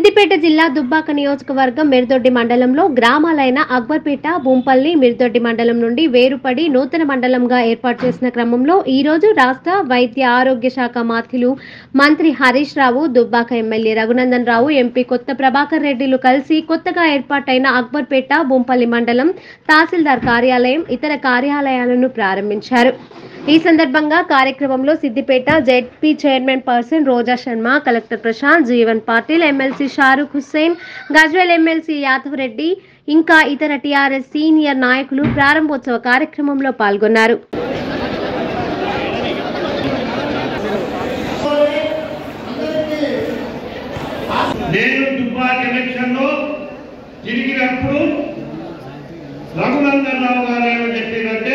సిద్దిపేట జిల్లా దుబ్బాక నియోజకవర్గం మిర్దొడ్డి మండలంలో గ్రామాలైన అక్బర్పేట బూంపల్లి మిర్దొడ్డి మండలం నుండి వేరుపడి నూతన మండలంగా ఏర్పాటు చేసిన క్రమంలో ఈ రోజు రాష్ట్ర వైద్య ఆరోగ్య శాఖ మాత్యులు మంత్రి హరీష్ రావు దుబ్బాక ఎమ్మెల్యే రఘునందన్ రావు ఎంపీ కొత్త ప్రభాకర్ రెడ్డిలు కలిసి కొత్తగా ఏర్పాటైన అక్బర్పేట బూంపల్లి మండలం తహసీల్దార్ కార్యాలయం ఇతర కార్యాలయాలను ప్రారంభించారు ఈ సందర్భంగా కార్యక్రమంలో Siddipet ZP chairman person Roja Sharma collector Prashant Jeevan Patil MLC Shahrukh Hussain Gajwel MLC Yadav Reddy ఇంకా ఇతర టీఆర్ఎస్ సీనియర్ నాయకులు ప్రారంభోత్సవ కార్యక్రమంలో పాల్గొన్నారు నేను దుబ్బాక ఎలక్షన్ లో తిరిగినప్పుడు రఘునందన్ రావు గారు ఏమని చెప్పిందంటే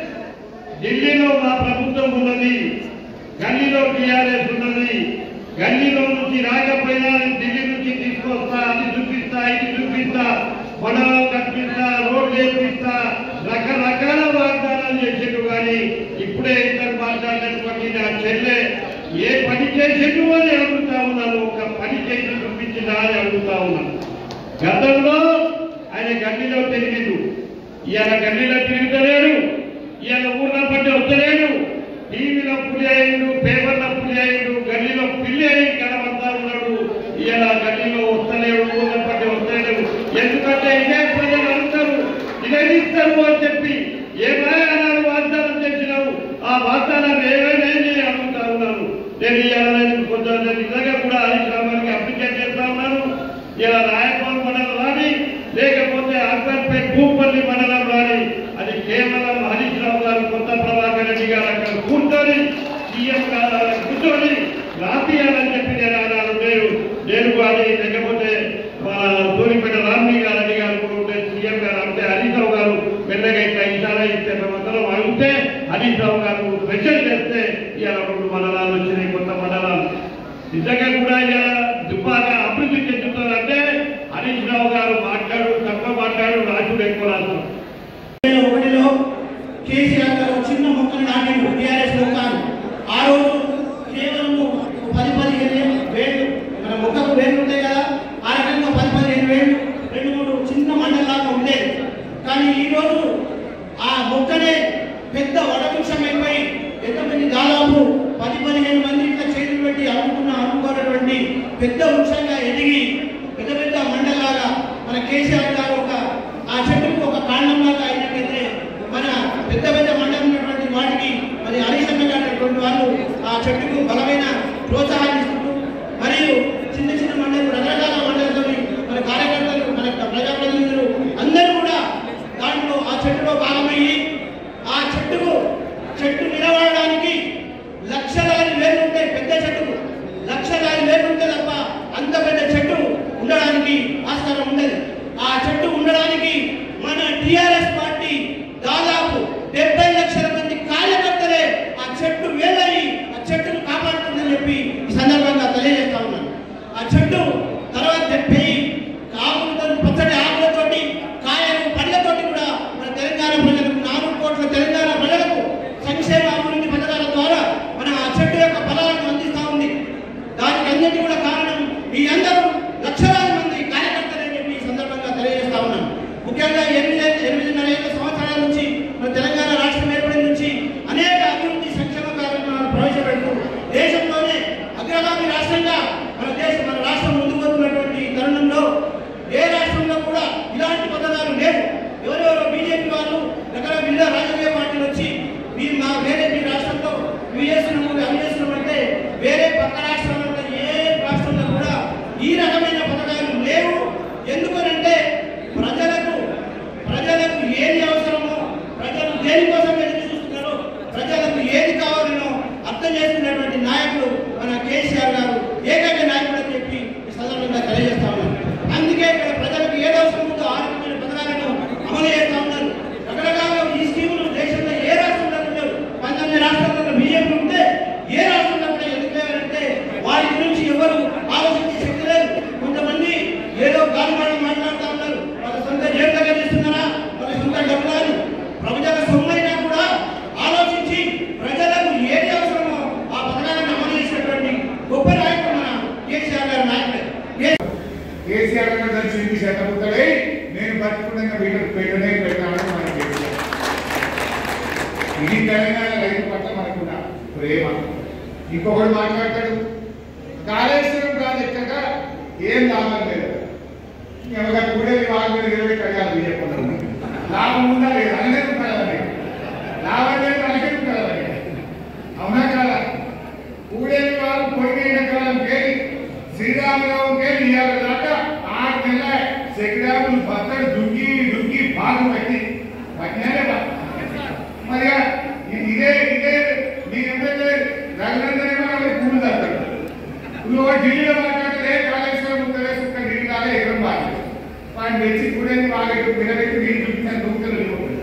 ఢిల్లీలో మా ప్రభుత్వం ఉన్నది గల్లీలో టీఆర్ఎస్ ఉన్నది గల్లీలో నుంచి రాకపోయినా ఢిల్లీ నుంచి తీసుకొస్తా అది చూపిస్తా ఇది చూపిస్తా పొలం కట్టిస్తా రోడ్లు వేపిస్తా రకరకాల వాగ్దానాలు చేసిండు కానీ ఇప్పుడే ఇద్దరు మాట్లాడినటువంటి నా చెల్లె ఏ పని చేసిండు అని అడుగుతా ఉన్నాను ఒక పని చేసి చూపించిందా అని అడుగుతా ఉన్నాను గతంలో ఆయన గల్లీలో తిరిగిండు ఇవాళ గల్లీలో తిరుగుతలేడు ఇవాళ ఊర్లో పట్టి వస్తలేడు టీవీలో పులి అయిండు పేపర్లో పులి అయిండు గల్లీలో పిల్లి అయి కనబడతా ఉన్నాడు ఇవాళ గల్లీలో వస్తలేడు ఊర్లో పట్టి వస్తలేడు ఎందుకంటే ఇదే ప్రజలు అడుగుతారు ఇదే ఇస్తారు అని చెప్పి ఏమైనా వాగ్దానం చేసినావు ఆ వాగ్దానాన్ని ఏమైనా అడుగుతా ఉన్నాను నేను ఇవాళ నేను కొంచెం నేను నిజంగా కూడా హరీష్ రామానికి అప్లికేట్ చేస్తా ఉన్నాను ఇలా రాయపూర్ మండలం రాని లేకపోతే అక్బర్పేట్ భూపల్లి మండలం రాని అది కేవలం హరీష్ రావు గారు కొత్త ప్రభాకర్ రెడ్డి గారు అక్కడ కూర్చొని సీఎం గారు అక్కడ కూర్చొని రాపియాలని చెప్పి నేను అన్నాను నేను నేను అది లేకపోతే మన సూర్యపేట రామ్ని గారు అని గారు కూడా ఉంటే సీఎం గారు అంటే హరీష్ రావు గారు మెల్లగా ఇట్లా ఇషారా ఇస్తే మేమందరం అడిగితే హరీష్ రావు గారు ప్రెషర్ చేస్తే ఇలా రెండు మండలాలు వచ్చినాయి కొత్త మండలాలు నిజంగా కూడా ఇలా దుబ్బాక అభివృద్ధి చెందుతారంటే హరీష్ రావు గారు మాట్లాడు తక్కువ మాట్లాడు రాజుడు ఎక్కువ రాదు వేల ఒకటిలో కేసీఆర్ గారు ఒక చిన్న మొక్కను నాటిండు టీఆర్ఎస్ మొక్క అని. ఆ రోజు కేవలం పది పదిహేను వేలు మన మొక్కకు వేలు ఉంటాయి కదా ఆ రకంగా పది పదిహేను వేలు రెండు మూడు చిన్న మండలాగా ఉండేది కానీ ఈ రోజు ఆ మొక్కనే పెద్ద వడవృక్షం అయిపోయి ఎంతమంది దాదాపు పది పదిహేను మంది ఇట్లా చేతులు పెట్టి అనుకున్న అనుకున్నటువంటి పెద్ద వృక్షంగా ఎదిగి పెద్ద పెద్ద మండలాగా మన కేసీఆర్ గారు ఒక ఆ చెట్టుకు ఒక కాండంలాగా అయినట్లయితే మన పెద్ద పెద్ద మండలం ఉన్నటువంటి వాటికి మరి హరీశన్న గారు వాళ్ళు ఆ చెట్టుకు బలమైన ప్రోత్సాహాన్ని ఇస్తుంటూ మరియు చిన్న చిన్న మండలం రకరకాల మండలంతో మన కార్యకర్తలు మన ప్రజాప్రతినిధులు అందరూ కూడా దాంట్లో ఆ చెట్టులో భాగమయ్యి ఆ చెట్టుకు చెట్టు నిలబడడానికి లక్షలాది వేలు ఉంటాయి పెద్ద చెట్టుకు లక్షలాది వేలు ఉంటే తప్ప అంత పెద్ద చెట్టు ఉండడానికి ఆస్కారం ఉండదు ఆ చెట్టు ఉండడానికి మన టిఆర్ఎస్ పార్టీ దాదాపు డెబ్బై లక్షల మంది కార్యకర్తలే ఆ చెట్టు వేలయి ఆ చెట్టును కాపాడుతుందని చెప్పి ఈ సందర్భంగా తెలియజేస్తా ఉన్నాను ఆ చెట్టు తర్వాత డెబ్బై ఆకులతో పచ్చడి ఆకులతోటి కాయలు పండ్లతోటి కూడా మన తెలంగాణ ప్రజలకు నాలుగు కోట్ల తెలంగాణ ప్రజలకు సంక్షేమ అభివృద్ధి పథకాల ద్వారా మన ఆ చెట్టు యొక్క ఫలాలను అందిస్తా ఉంది దానికి అన్నిటి కూడా కారణం మీ అందరూ లక్షలాది మంది కార్యకర్తలని చెప్పి ఈ సందర్భంగా తెలియజేస్తా ఉన్నాను ముఖ్యంగా ఎనిమిది ఎనిమిదిన్నర ఏళ్ళ సంవత్సరాల నుంచి మన తెలంగాణ రాష్ట్రం ఏర్పడిన నుంచి అనేక అభివృద్ధి సంక్షేమ కార్యక్రమాలు ప్రవేశపెడుతూ దేశంలోనే అగ్రగామి రాష్ట్రంగా మన దేశం మన రాష్ట్రం ముందుకు పోతున్నటువంటి తరుణంలో ఏ రాష్ట్రంలో కూడా ఇలాంటి పథకాలు లేవు ఎవరెవరో బీజేపీ వాళ్ళు రకరకాల వివిధ రాజకీయ పార్టీలు వచ్చి మీ మా వేరే మీ రాష్ట్రంలో ఇవి చేస్తున్నాము అవి చేస్తున్నాం అంటే వేరే పక్క రాష్ట్రాల్లో కూడా ఏ రాష్ట్రంలో కూడా ఈ రకమైన పథకాలు లేవు ఎందుకనంటే ప్రజలకు ప్రజలకు ఏది అవసరమో ప్రజలు దేనికోసం ఎదురు చూస్తున్నారో ప్రజలకు ఏది కావాలనో అర్థం చేసుకున్నటువంటి నాయకుడు మన కేసీఆర్ గారు ఏకైక నాయకుడు అని చెప్పి ఈ సందర్భంగా తెలియజేస్తా ఉన్నారు అందుకే ఇక్కడ ప్రజలకు ఏది అవసరం ఉందో ఆ రకమైన పథకాలను అమలు చేస్తా ఉన్నారు రకరకాల ఈ స్కీములు దేశంలో ఏ రాష్ట్రంలో లేవు పంతొమ్మిది రాష్ట్రాలలో బీజేపీ ఉంటే ఏ రాష్ట్రంలో కూడా ఎందుకు లేవంటే వారి గురించి ఎవరు ఆలోచించే శక్తి లేదు కొంతమంది ఏదో గాలిమాటలు మాట్లాడుతూ ఉన్నారు వాళ్ళ సొంత జేబులుగా చేస్తున్నారా వాళ్ళ సొంత డబ్బులు ప్రజల సొమ్మైనా కూడా ఇది తెలంగాణ రైతు పట్ల మనకున్న ప్రేమ ఇంకొకడు మాట్లాడతాడు కాళేశ్వరం ప్రాజెక్ట్ అట ఏం లాభం లేదు ఎవరిగా కూడేది వాళ్ళ మీద ఇరవై కడియాలు తీయకుండా లాభం ఉందా లేదు అనలే ఉంటారా లాభం లేదు అనలే ఉంటారా అవునా కాదా కూడేది వాళ్ళు పోయిన కాలం కేలి శ్రీరామరావు కేలి ఇవాళ దాకా ఆరు నెలల సెక్రాములు బత్తలు దుంగి దుంగి బాగు పెట్టి పట్టినారే బా మరి ఇ- ఇదే ఇదే మీ ఎమ్మెల్యే రఘునందన్ ఏమో వాళ్ళకి పూలు తస్తాడు నువ్వు ఢిల్లీలో మాట్లాడితే కాళేశ్వరం ముందరే సుక్క నీళ్ళు రాలే ఎకరం బాగా వాడిని తెచ్చి కూడేది బాగా నిలబెట్టి నీళ్ళు చూపించాను దుంగలు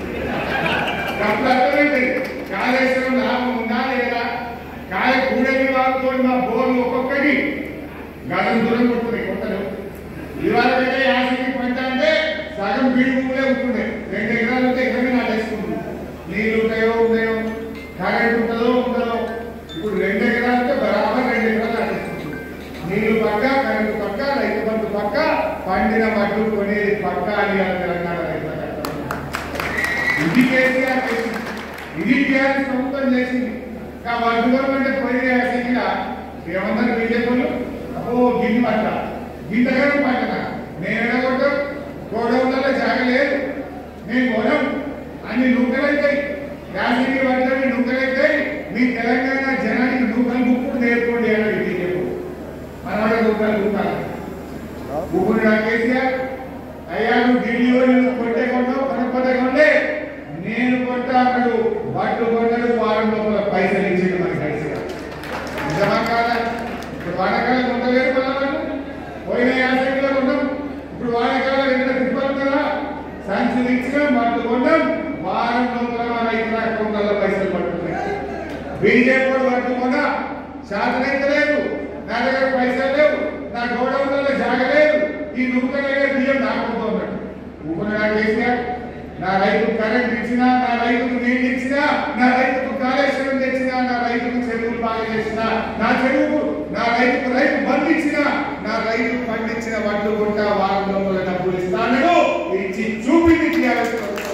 అప్పుడు అర్థమైంది కాళేశ్వరం లాభం ఉందా లేదా కాయ కూడేది వాళ్ళతో మా బోర్లు ఒక్కొక్కటి గతం దూరం కొడుతున్నాయి కొట్టలు ఇవాళ అయితే యాసకి పంట అంటే సగం బీడి భూములే ఉంటుండే రెండు ఎకరాలు ఉంటే ఎక్కడ నాటేసుకుంటుంది నీళ్ళు ఉంటాయో ఉన్నాయో కరెంట్ ఉంటుందో ఉండదో ఇప్పుడు రెండు ఎకరాలు ఉంటే బరాబర్ రెండు ఎకరాలు నాటేసుకుంటుంది నీళ్లు పక్క కరెంటు పక్క రైతు బంధు పక్క పండిన మడ్డు కొనేది పక్క అని ఆ తెలంగాణ రైతుల కష్టం ఇది కేసీఆర్ చేసింది ఇది టీఆర్ఎస్ ప్రభుత్వం చేసింది కాబట్టి అంటే పోయి అసలు ఏమన్నారు బీజేపీలు అబ్బో గిన్ని పట్ట గింతగానే పట్టన నేను ఎడగొట్టం గోడౌన్లలో జాగలేదు నేను కొనం అన్ని నూకలైతాయి యాసంగి పడ్డవి నూకలైతాయి మీ తెలంగాణ జనానికి నూకలు ముప్పుడు నేర్చుకోండి అని బీజేపీ మనవాడ నూకలు నూకాలి ఊపిరి కేసీఆర్ అయ్యా నువ్వు ఢిల్లీలో నేను కొట్టే కొంటావు కనపడే కొండే నేను కొంటా అన్నాడు వాటి కొన్నాడు వారం లోపల పైసలు ఇచ్చిండు మనకి కేసీఆర్ నిజమా కాదా ఇప్పుడు వానకాలం ఉండలేదు మన వాళ్ళు పోయిన యాసంగిలో ఉన్నాం ఇప్పుడు వానకాలం ఎంత తిప్పాలి కదా సంచులు ఇచ్చినా వాటి కొన్నాం వారం లోపల మన రైతుల అకౌంట్లలో పైసలు పడుతున్నాయి బీజేపీ పట్టుకున్నా శాతనైతే లేదు నా దగ్గర పైసలు లేవు నా గోడౌన్లలో జాగలేదు ఈ నూకలే బియ్యం నాకుంటూ ఉన్నాడు ఊపిరి కేసీఆర్ నా రైతు కరెంట్ ఇచ్చినా నా రైతుకు నీళ్ళు ఇచ్చినా నా రైతుకు కాళేశ్వరం తెచ్చినా నా రైతుకు చెరువులు బాగా చేసినా నా చెరువు నా రైతుకు రైతు బంధు ఇచ్చినా నా రైతు పండించిన వడ్లు గుంట వారం లోపల డబ్బులు ఇస్తాను ఇచ్చి చూపించి టీఆర్ఎస్ ప్రభుత్వం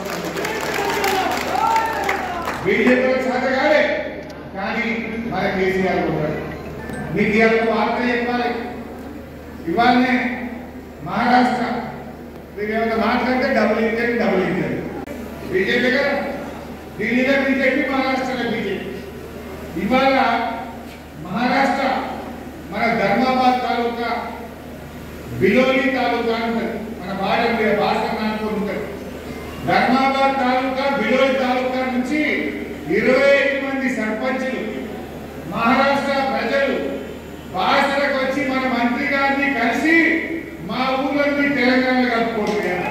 బీజేపీలో సాధగాడే కానీ మన కేసీఆర్ ఉన్నాడు మీకు ఇవాళ ఒక వార్త చెప్పాలి ఇవాళనే మహారాష్ట్ర మీరు ఏమైనా మాట్లాడితే double engine double engine BJP కదా ఢిల్లీలో బీజేపీ మహారాష్ట్రలో బీజేపీ ఇవాళ మహారాష్ట్ర మన ధర్మాబాద్ తాలూకా బిలోలి తాలూకా అని ఉంటుంది మన భాష మీద భాష నానుకొని ఉంటుంది ధర్మాబాద్ తాలూకా బిలోలి తాలూకా నుంచి ఇరవై ఐదు మంది సర్పంచులు మహారాష్ట్ర ప్రజలు భాషలకు వచ్చి మన మంత్రి గారిని కలిసి మా ఊళ్ళని తెలంగాణ కలుపుకుంటున్నారు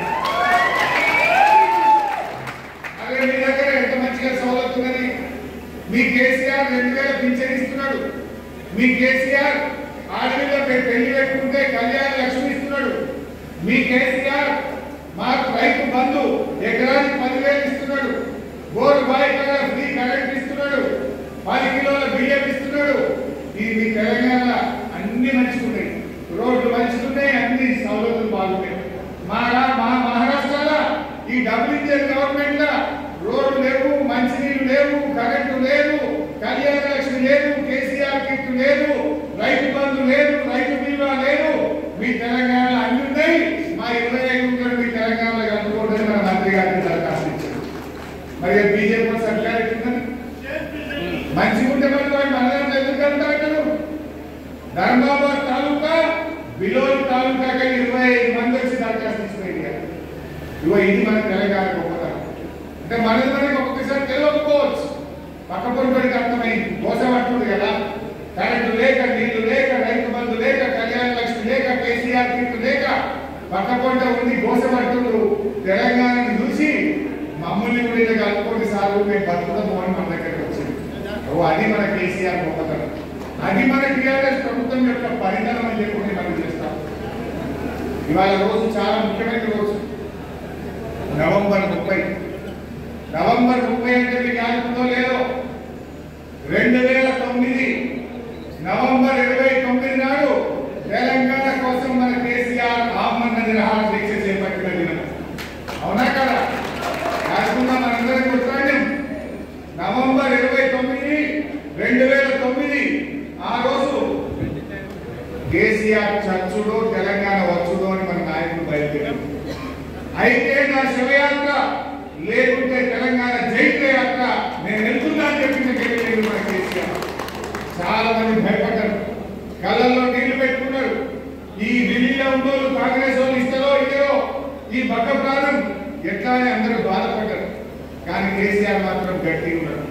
అదే మీ దగ్గర ఎంత మంచిగా సౌలత్ ఉన్నది మీ కేసీఆర్ రెండు వేల పింఛన్ ఇస్తున్నాడు మీ కేసీఆర్ ఆడవిలో పెళ్లి పెట్టుకుంటే కళ్యాణ లక్ష్మి ఇస్తున్నాడు మీ కేసీఆర్ మాకు రైతు బంధు ఎకరానికి పదివేలు ఇస్తున్నాడు బోరు బాయ్ కదా ఫ్రీ కరెంట్ ఇస్తున్నాడు పది కిలోల బియ్యం ఇస్తున్నాడు ఈ మీ తెలంగాణ అన్ని మంచిగున్నాయి రోడ్లు మంచిగున్నాయి అన్ని సౌలతులు బాగున్నాయి మా రా- మా మహారాష్ట్రలో ఈ డబుల్ ఇంజన్ గవర్నమెంట్ లా రోడ్లు లేవు మంచినీళ్ళు లేవు కరెంటు లేదు కళ్యాణ లక్ష్మి లేదు కేసీఆర్ కిట్ లేదు రైతు బంధు లేదు రైతు బీమా లేదు మీ తెలంగాణ అన్ని ఉన్నాయి మా ఇరవై ఐదు వందలు మీ తెలంగాణలో కలుపుకోవడానికి మన మంత్రి గారికి దరఖాస్తు ఇచ్చారు మరి బీజేపీ సర్కార్ ఎట్లున్నది మంచిగా ఉంటే మరి వాడు మనల్ని ఎందుకు అంటారు ధర్మాబాద్ తాలూకా బిలోల్ తాలూకాకి ఇరవై ఐదు మంది వచ్చి దరఖాస్తు తీసుకుపోయింది ఇగో ఇది మన తెలంగాణ గొప్పతనం అంటే మనది మనకి ఒక్కొక్కసారి తెలియకపోవచ్చు పక్క పొరుగుడికి అర్థమైంది మోసం పట్టుకుంది కదా కరెంటు లేక నీళ్లు లేక రైతు బంధు లేక కళ్యాణ లక్ష్మి లేక కేసీఆర్ కిట్ లేక పక్క పొంట ఉంది గోసపట్టుడు తెలంగాణని చూసి మమ్మల్ని కూడా ఇలా కలుపుకోండి సార్లు మేము బతుకుతాము అని మన దగ్గరికి వచ్చింది ఓ అది మన కేసీఆర్ గొప్పతనం అది మన టీఆర్ఎస్ ప్రభుత్వం యొక్క పరిణామం అని చెప్పి మనం చేస్తాం ఇవాళ రోజు చాలా ముఖ్యమైన రోజు నవంబర్ ముప్పై నవంబర్ ముప్పై అంటే మీకు జ్ఞాపకంలో లేదో రెండు వేల తొమ్మిది నవంబర్ ఇరవై తొమ్మిది నాడు తెలంగాణ కోసం మన కేసీఆర్ ఆమరణ నిరహార దీక్ష చేపట్టిన దినం అవునా కదా రాసుకుందాం మనందరం గుర్తాండం కేసీఆర్ చచ్చుడో తెలంగాణ వచ్చుడో అని మన నాయకుడు బయలుదేరారు అయితే నా శివయాత్ర లేకుంటే తెలంగాణ జైత్ర యాత్ర నేను వెళ్తున్నా అని చెప్పిన గెలిచేది మన కేసీఆర్ చాలా మంది భయపడ్డారు కళ్ళల్లో నీళ్లు పెట్టుకున్నారు ఈ ఢిల్లీలో ఉన్నోళ్ళు కాంగ్రెస్ వాళ్ళు ఇస్తారో ఇద్దరో ఈ బక్క ప్రాణం ఎట్లా అని అందరూ బాధపడ్డారు కానీ కేసీఆర్ మాత్రం గట్టిగా ఉన్నారు